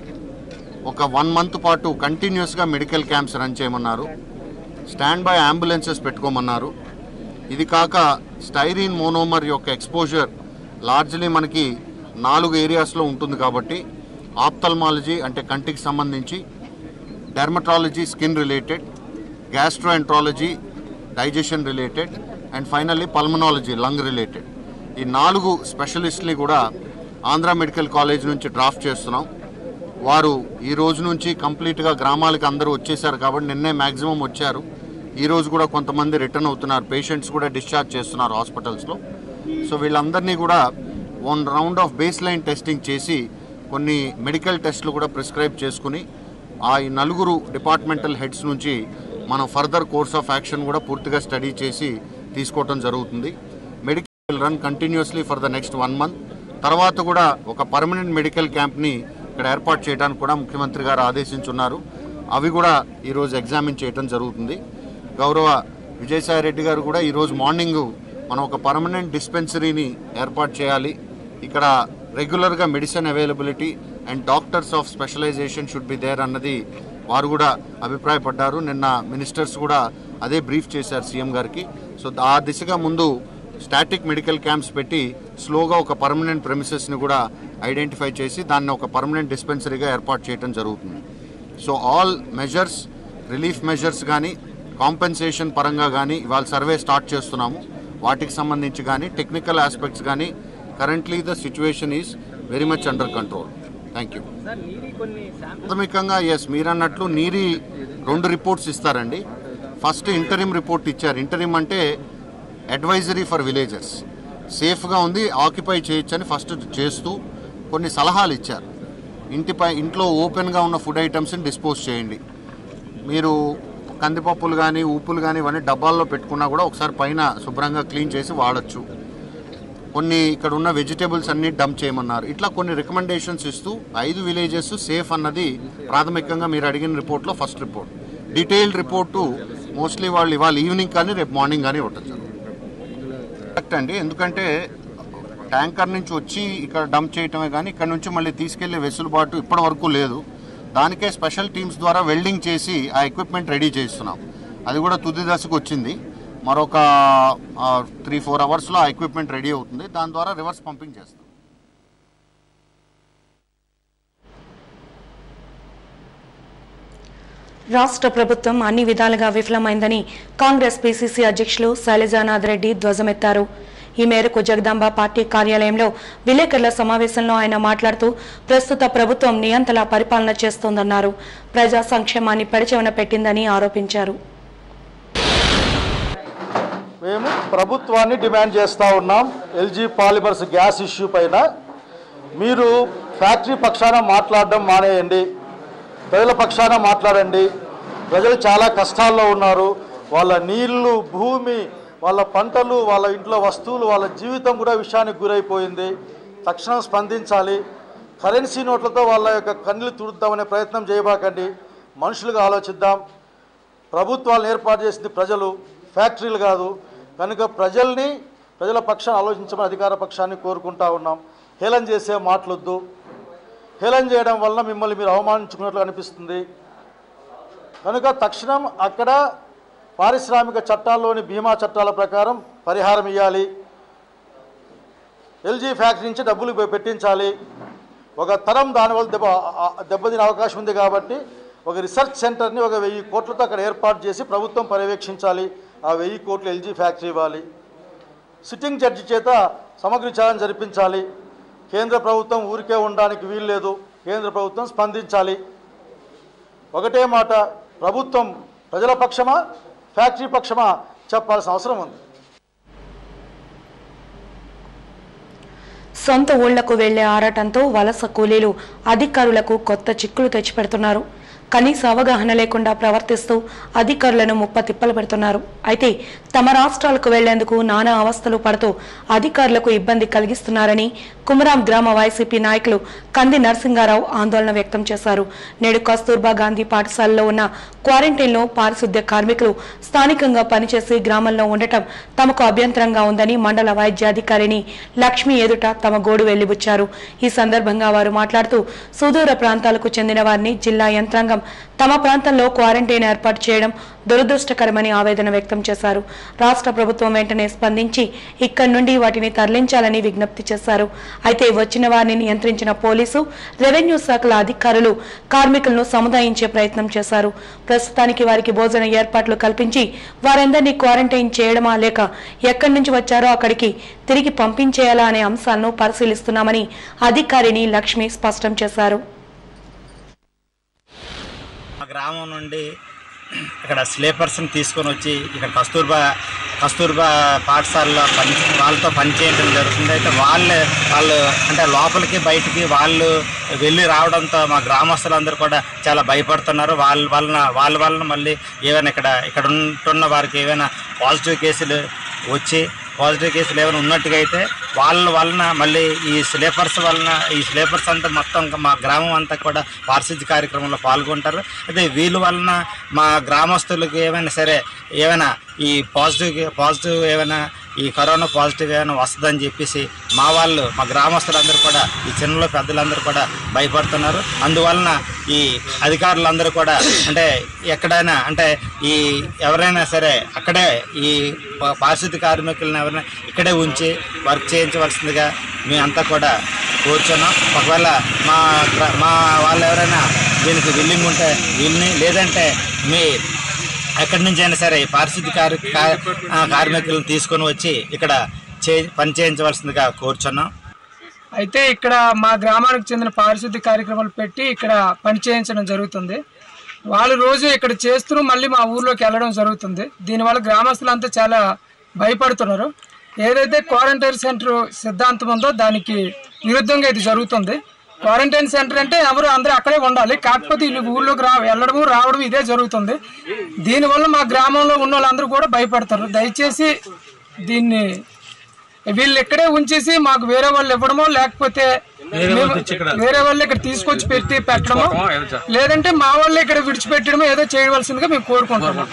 ఒక వన్ మంత్ పాటు కంటిన్యూస్గా మెడికల్ క్యాంప్స్ రన్ చేయమన్నారు స్టాండ్ బై అంబులెన్సెస్ పెట్టుకోమన్నారు ఇది కాక స్టైరీన్ మోనోమర్ యొక్క ఎక్స్పోజర్ లార్జ్లీ మనకి నాలుగు ఏరియాస్లో ఉంటుంది కాబట్టి ఆప్థల్మాలజీ అంటే కంటికి సంబంధించి dermatology skin related gastroenterology digestion related and finally pulmonology lung related ఈ నాలుగు స్పెషలిస్ట్ని కూడా ఆంధ్ర మెడికల్ కాలేజ్ నుంచి డ్రాఫ్ట్ చేస్తున్నాం వారు ఈ రోజు నుంచి కంప్లీట్గా గ్రామాలకు అందరూ వచ్చేసారు కాబట్టి నిన్నే మ్యాక్సిమం వచ్చారు ఈ రోజు కూడా కొంతమంది రిటర్న్ అవుతున్నారు పేషెంట్స్ కూడా డిశ్చార్జ్ చేస్తున్నారు హాస్పిటల్స్లో సో వీళ్ళందరినీ కూడా one round of base line testing చేసి కొన్ని మెడికల్ టెస్టులు కూడా ప్రిస్క్రైబ్ చేసుకుని ఆ ఈ నలుగురు డిపార్ట్మెంటల్ హెడ్స్ నుంచి మనం ఫర్దర్ కోర్స్ ఆఫ్ యాక్షన్ కూడా పూర్తిగా స్టడీ చేసి తీసుకోవటం జరుగుతుంది medical run continuously for the next one month తర్వాత కూడా ఒక పర్మనెంట్ మెడికల్ క్యాంప్ని ఇక్కడ ఏర్పాటు చేయడానికి కూడా ముఖ్యమంత్రి గారు ఆదేశించున్నారు అవి కూడా ఈరోజు ఎగ్జామిన్ చేయడం జరుగుతుంది గౌరవ విజయసాయి రెడ్డి గారు కూడా ఈరోజు మార్నింగ్ మనం ఒక పర్మనెంట్ డిస్పెన్సరీని ఏర్పాటు చేయాలి ఇక్కడ రెగ్యులర్గా medicine availability and doctors of specialisation should be there అన్నది వారు కూడా అభిప్రాయపడ్డారు నిన్న మినిస్టర్స్ కూడా అదే బ్రీఫ్ చేశారు సీఎం గారికి సో ఆ దిశగా ముందు స్టాటిక్ మెడికల్ క్యాంప్స్ పెట్టి స్లోగా ఒక పర్మనెంట్ ప్రెమిసెస్ని కూడా ఐడెంటిఫై చేసి దాన్ని ఒక పర్మనెంట్ డిస్పెన్సరీగా ఏర్పాటు చేయడం జరుగుతుంది so all measures relief measures కానీ కాంపెన్సేషన్ పరంగా కానీ ఇవాళ సర్వే స్టార్ట్ చేస్తున్నాము వాటికి సంబంధించి కానీ టెక్నికల్ ఆస్పెక్ట్స్ కానీ currently the situation is very much under control thank you ప్రాథమికంగా ఎస్ మీరు అన్నట్లు నీరి రెండు రిపోర్ట్స్ ఇస్తారండి ఫస్ట్ ఇంటరిమ్ రిపోర్ట్ ఇచ్చారు ఇంటరిమ్ అంటే అడ్వైజరీ ఫర్ విలేజర్స్ సేఫ్గా ఉంది ఆక్యుపై చేయొచ్చని ఫస్ట్ చేస్తూ కొన్ని సలహాలు ఇచ్చారు ఇంటిపై ఇంట్లో ఓపెన్గా ఉన్న ఫుడ్ ఐటమ్స్ని డిస్పోజ్ చేయండి మీరు కందిపప్పులు కానీ ఉప్పులు కానీ ఇవన్నీ డబ్బాల్లో పెట్టుకున్నా కూడా ఒకసారి పైన శుభ్రంగా క్లీన్ చేసి వాడచ్చు కొన్ని ఇక్కడ ఉన్న వెజిటేబుల్స్ అన్ని డంప్ చేయమన్నారు ఇట్లా కొన్ని రికమెండేషన్స్ ఇస్తూ ఐదు విలేజెస్ సేఫ్ అన్నది ప్రాథమికంగా మీరు అడిగిన రిపోర్ట్లో first report detailed report mostly వాళ్ళు ఇవాళ ఈవినింగ్ కానీ రేపు మార్నింగ్ కానీ ఇవ్వటం కరెక్ట్ అండి ఎందుకంటే ట్యాంకర్ నుంచి వచ్చి ఇక్కడ డంప్ చేయటమే కానీ ఇక్కడ నుంచి మళ్ళీ తీసుకెళ్లే వెసులుబాటు ఇప్పటి వరకు లేదు దానికే స్పెషల్ టీమ్స్ ద్వారా వెల్డింగ్ చేసి ఆ ఎక్విప్మెంట్ రెడీ చేస్తున్నాం అది కూడా తుది దశకు వచ్చింది మరొక త్రీ ఫోర్ అవర్స్లో ఆ ఎక్విప్మెంట్ రెడీ అవుతుంది దాని ద్వారా రివర్స్ పంపింగ్ చేస్తాం రాష్ట్ర ప్రభుత్వం అన్ని విధాలుగా విఫలమైందని కాంగ్రెస్ పీసీసీ అధ్యక్షులు శైలజానాథ్ రెడ్డి ధ్వజమెత్తారు ఈ మేరకు జగదాంబ పార్టీ కార్యాలయంలో విలేకరుల సమావేశంలో ఆయన మాట్లాడుతూ ప్రస్తుత ప్రభుత్వం నియంతలా పరిపాలన చేస్తోందన్నారు ప్రజా సంక్షేమాన్ని పెడచెవన పెట్టిందని ఆరోపించారు మేము ప్రభుత్వాన్ని డిమాండ్ చేస్తూ ఉన్నాం ఎల్జీ పాలిమర్స్ గ్యాస్ ఇష్యూ పైన మీరు ఫ్యాక్టరీ పక్షాన మాట్లాడడం మానేయండి ప్రజల పక్షాన మాట్లాడండి ప్రజలు చాలా కష్టాల్లో ఉన్నారు వాళ్ళ నీళ్లు భూమి వాళ్ళ పంటలు వాళ్ళ ఇంట్లో వస్తువులు వాళ్ళ జీవితం కూడా విషయానికి గురైపోయింది తక్షణం స్పందించాలి కరెన్సీ నోట్లతో వాళ్ళ యొక్క కన్నులు తుడుద్దామనే ప్రయత్నం చేయబాకండి మనుషులుగా ఆలోచిద్దాం ప్రభుత్వాలను ఏర్పాటు చేసింది ప్రజలు ఫ్యాక్టరీలు కాదు కనుక ప్రజల్ని ప్రజల పక్షాన్ని ఆలోచించమని అధికార పక్షాన్ని కోరుకుంటా ఉన్నాం హేళన చేసే మాటలొద్దు హేళన చేయడం వల్ల మిమ్మల్ని మీరు అవమానించుకున్నట్లు అనిపిస్తుంది కనుక తక్షణం అక్కడ పారిశ్రామిక చట్టాల్లోని బీమా చట్టాల ప్రకారం పరిహారం ఇవ్వాలి ఎల్జీ ఫ్యాక్టరీ నుంచి డబ్బులు పె- పెట్టించాలి ఒక తరం దానివల్ల దెబ్బ ఆ- ఆ- దెబ్బతినే అవకాశం ఉంది కాబట్టి ఒక రీసెర్చ్ సెంటర్ని ఒక వెయ్యి కోట్లతో అక్కడ ఏర్పాటు చేసి ప్రభుత్వం పర్యవేక్షించాలి ఆ వెయ్యి కోట్లు ఎల్జీ ఫ్యాక్టరీ ఇవ్వాలి సిట్టింగ్ జడ్జి చేత సమగ్ర విచారణ జరిపించాలి కేంద్ర ప్రభుత్వం ఊరికే ఉండడానికి వీల్లేదు కేంద్ర ప్రభుత్వం స్పందించాలి ఒకటే మాట ప్రభుత్వం ప్రజల పక్షమా ఫ్యాక్టరీ పక్షమా చెప్పాల్సిన అవసరం ఉంది సొంత ఊళ్లకు వెళ్లే ఆరాటంతో వలస కూలీలు అధికారులకు కొత్త చిక్కులు తెచ్చిపెడుతున్నారు కనీస అవగాహన లేకుండా ప్రవర్తిస్తూ అధికారులను ముప్ప తిప్పలు పెడుతున్నారు అయితే తమ రాష్ట్రాలకు వెళ్లేందుకు నానా అవస్థలు పడుతూ అధికారులకు ఇబ్బంది కలిగిస్తున్నారని కుమరాం గ్రామ వైసీపీ నాయకులు కంది నరసింగారావు ఆందోళన వ్యక్తం చేశారు నేడు కస్తూర్బా గాంధీ పాఠశాలలో ఉన్న క్వారంటైన్లో పారిశుద్ధ్య కార్మికులు స్థానికంగా పనిచేసి గ్రామంలో ఉండటం తమకు అభ్యంతరంగా ఉందని మండల వైద్యాధికారిని లక్ష్మి ఎదుట తమ గోడు వెళ్లిబుచ్చారు ఈ సందర్భంగా వారు మాట్లాడుతూ సుదూర ప్రాంతాలకు చెందిన వారిని జిల్లా యంత్రాంగం తమ ప్రాంతంలో క్వారంటైన్ ఏర్పాటు చేయడం దురదృష్టకరమని ఆవేదన వ్యక్తం చేశారు రాష్ట్ర ప్రభుత్వం వెంటనే స్పందించి ఇక్కడి నుండి వాటిని తరలించాలని విజ్ఞప్తి చేశారు అయితే వచ్చిన వారిని నియంత్రించిన పోలీసు రెవెన్యూ శాఖల అధికారులు కార్మికులను సముదాయించే ప్రయత్నం చేశారు ప్రస్తుతానికి వారికి భోజన ఏర్పాట్లు కల్పించి వారందరినీ క్వారంటైన్ చేయడమా లేక ఎక్కడి నుంచి వచ్చారో అక్కడికి తిరిగి పంపించేయాలా అనే అంశాలను పరిశీలిస్తున్నామని అధికారిని లక్ష్మి స్పష్టం చేశారు మా గ్రామం నుండి ఇక్కడ స్లీపర్స్ని తీసుకొని వచ్చి ఇక్కడ కస్తూర్బా కస్తూర్బా పాఠశాలలో పని వాళ్ళతో పనిచేయడం జరుగుతుంది అయితే వాళ్ళే వాళ్ళు అంటే లోపలికి బయటికి వాళ్ళు వెళ్ళి రావడంతో మా గ్రామస్తులందరూ కూడా చాలా భయపడుతున్నారు వాళ్ళ వలన వాళ్ళ వలన మళ్ళీ ఏమైనా ఇక్కడ ఇక్కడ ఉంటున్న వారికి ఏమైనా పాజిటివ్ కేసులు వచ్చి పాజిటివ్ కేసులు ఏమైనా ఉన్నట్టుగా అయితే వాళ్ళ వలన మళ్ళీ ఈ స్లీపర్స్ వలన ఈ స్లీపర్స్ అంతా మొత్తం మా గ్రామం అంతా కూడా పారిశుద్ధ్య కార్యక్రమంలో పాల్గొంటారు అయితే వీళ్ళ వలన మా గ్రామస్తులకు ఏమైనా సరే ఏమైనా ఈ పాజిటివ్ పాజిటివ్ ఏమైనా ఈ కరోనా పాజిటివ్ ఏమైనా వస్తుందని చెప్పేసి మా వాళ్ళు మా గ్రామస్తులందరూ కూడా ఈ చిన్నలో పెద్దలందరూ కూడా భయపడుతున్నారు అందువలన ఈ అధికారులందరూ కూడా అంటే ఎక్కడైనా అంటే ఈ ఎవరైనా సరే అక్కడే ఈ పా- పారిశుద్ధ్య కార్మికులను ఎవరైనా ఇక్కడే ఉంచి వర్క్ చేయించవలసిందిగా మేమంతా కూడా కూర్చున్నాం ఒకవేళ మా గ్రా- మా వాళ్ళు ఎవరైనా దీనికి విల్లింగ్ ఉంటే వీళ్ళని లేదంటే మీ ఎక్కడి నుంచి అయినా సరే ఈ పారిశుద్ధ్య కార్ కా- ఆ, కార్మికులను తీసుకొని వచ్చి ఇక్కడ చే పని చేయించవలసిందిగా కోరుచున్నాం అయితే ఇక్కడ మా గ్రామానికి చెందిన పారిశుద్ధ్య కార్యక్రమాలు పెట్టి ఇక్కడ పని చేయించడం జరుగుతుంది వాళ్ళు రోజు ఇక్కడ చేస్తూ మళ్ళీ మా ఊర్లోకి వెళ్ళడం జరుగుతుంది దీనివల్ల గ్రామస్తులంతా చాలా భయపడుతున్నారు ఏదైతే క్వారంటైన్ సెంటర్ సిద్ధాంతం ఉందో దానికి విరుద్ధంగా ఇది జరుగుతుంది క్వారంటైన్ సెంటర్ అంటే ఎవరు అందరూ అక్కడే ఉండాలి కాకపోతే వీళ్ళు ఊర్లోకి రా వెళ్ళడము రావడం ఇదే జరుగుతుంది దీనివల్ల మా గ్రామంలో ఉన్న వాళ్ళందరూ కూడా భయపడతారు దయచేసి దీన్ని వీళ్ళు ఇక్కడే ఉంచేసి మాకు వేరే వాళ్ళు ఇవ్వడమో లేకపోతే మేము వేరే వాళ్ళు ఇక్కడ తీసుకొచ్చి పెట్టి పెట్టడమో లేదంటే మా వాళ్ళు ఇక్కడ విడిచిపెట్టడమో ఏదో చేయవలసిందిగా మేము కోరుకుంటున్నాం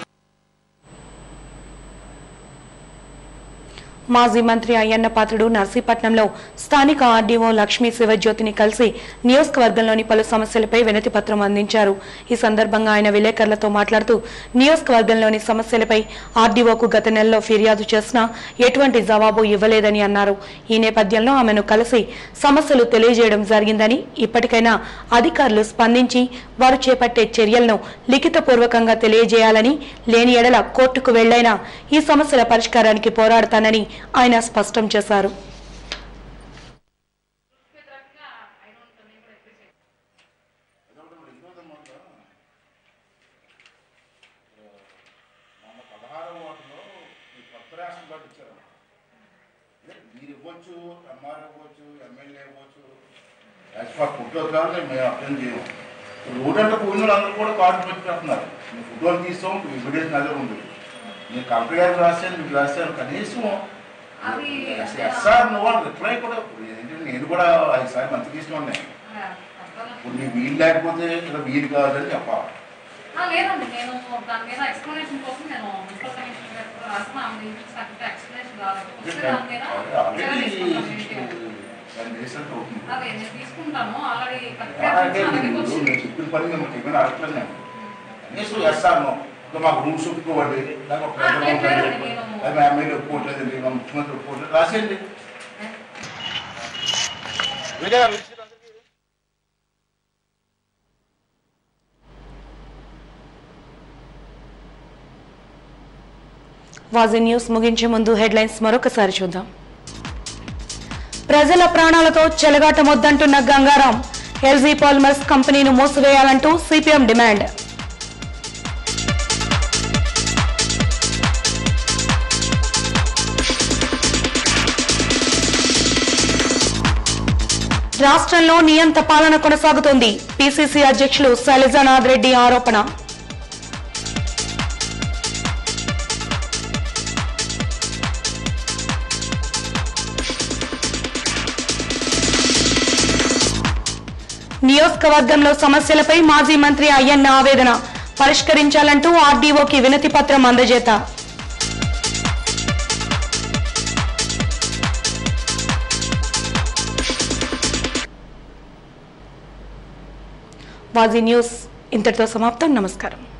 మాజీ మంత్రి అయ్యన్న పాత్రుడు నర్సీపట్నంలో స్థానిక ఆర్డీఓ లక్ష్మీ శివజ్యోతిని కలిసి నియోజకవర్గంలోని పలు సమస్యలపై వినతి పత్రం అందించారు ఈ సందర్భంగా ఆయన విలేకరులతో మాట్లాడుతూ నియోజకవర్గంలోని సమస్యలపై ఆర్డీఓకు గత నెలలో ఫిర్యాదు చేసినా ఎటువంటి జవాబు ఇవ్వలేదని అన్నారు ఈ నేపథ్యంలో ఆమెను కలిసి సమస్యలు తెలియజేయడం జరిగిందని ఇప్పటికైనా అధికారులు స్పందించి వారు చేపట్టే చర్యలను లిఖితపూర్వకంగా తెలియజేయాలని లేని ఎడల కోర్టుకు వెళ్లైనా ఈ సమస్యల పరిష్కారానికి పోరాడతానని ఆయన స్పష్టం చేశారు మీరు ఇవ్వచ్చు ఎంఆర్ ఇవ్వచ్చు ఎమ్మెల్యే ఇవ్వచ్చు యాజ్ ఫర్ ఫుడ్ కానీ మేము అర్థం చేయము రోడ్ అంటే పోయిన వాళ్ళందరూ కూడా కార్డు పెట్టి పెడుతున్నారు మేము ఫోటోలు తీస్తాం ఎవిడెన్స్ నజర్ ఉంది నేను కలెక్టర్ గారికి రాశాను మీకు రాశాను కనీసం ఎస్ఆర్ నువ్వు వాళ్ళు రిప్లై కూడా ఏంటంటే నేను కూడా ఐదుసారి మంచి తీసుకుని ఉన్నాయి ఇప్పుడు నీకు వీలు లేకపోతే ఇక్కడ వీలు కాదని చెప్పాలి ఆ, లేదండి నేను దాని మీద ఎక్స్ప్లెనేషన్ కోసం నేను మున్సిపల్ కమిషనర్ గారికి కూడా రాసిన ఆమె నుంచి నాకు ఎక్స్ప్లెనేషన్ రాలేదు వస్తే దాని మీద ఆల్రెడీ చర్యలు తీసుకుంటాను ఏంటి అని. దాని రీసెంట్ అవుతుంది అదే నేను తీసుకుంటాను ఆల్రెడీ అంటే నేను నేను చెప్పిన పని నేను చెప్పిన అడగట్లేదు నేను కనీసం చేస్తాను ఇంకా మాకు రూమ్స్ ఒప్పుకోవండి లేకపోతే ఒక ప్రజలు ఉండండి అది మా ఎమ్మెల్యే ఒప్పుకోవట్లేదండి మా ముఖ్యమంత్రి ఒప్పుకోవట్లేదు రాసేయండి వాజీ న్యూస్ ముగించే ముందు హెడ్లైన్స్ మరొకసారి చూద్దాం ప్రజల ప్రాణాలతో చెలగాటమొద్దంటున్న గంగారాం ఎల్జీ పాలిమర్స్ కంపెనీని మూసివేయాలంటూ సిపిఎం డిమాండ్ రాష్ట్రంలో నియంత పాలన కొనసాగుతోంది పిసిసి అధ్యక్షులు శైలజానాథ్ రెడ్డి ఆరోపణ నియోజకవర్గంలో సమస్యలపై మాజీ మంత్రి అయ్యన్న ఆవేదన పరిష్కరించాలంటూ ఆర్డీఓకి వినతి పత్రం అందజేత వాజీ న్యూస్ ఇంతటితో సమాప్తం నమస్కారం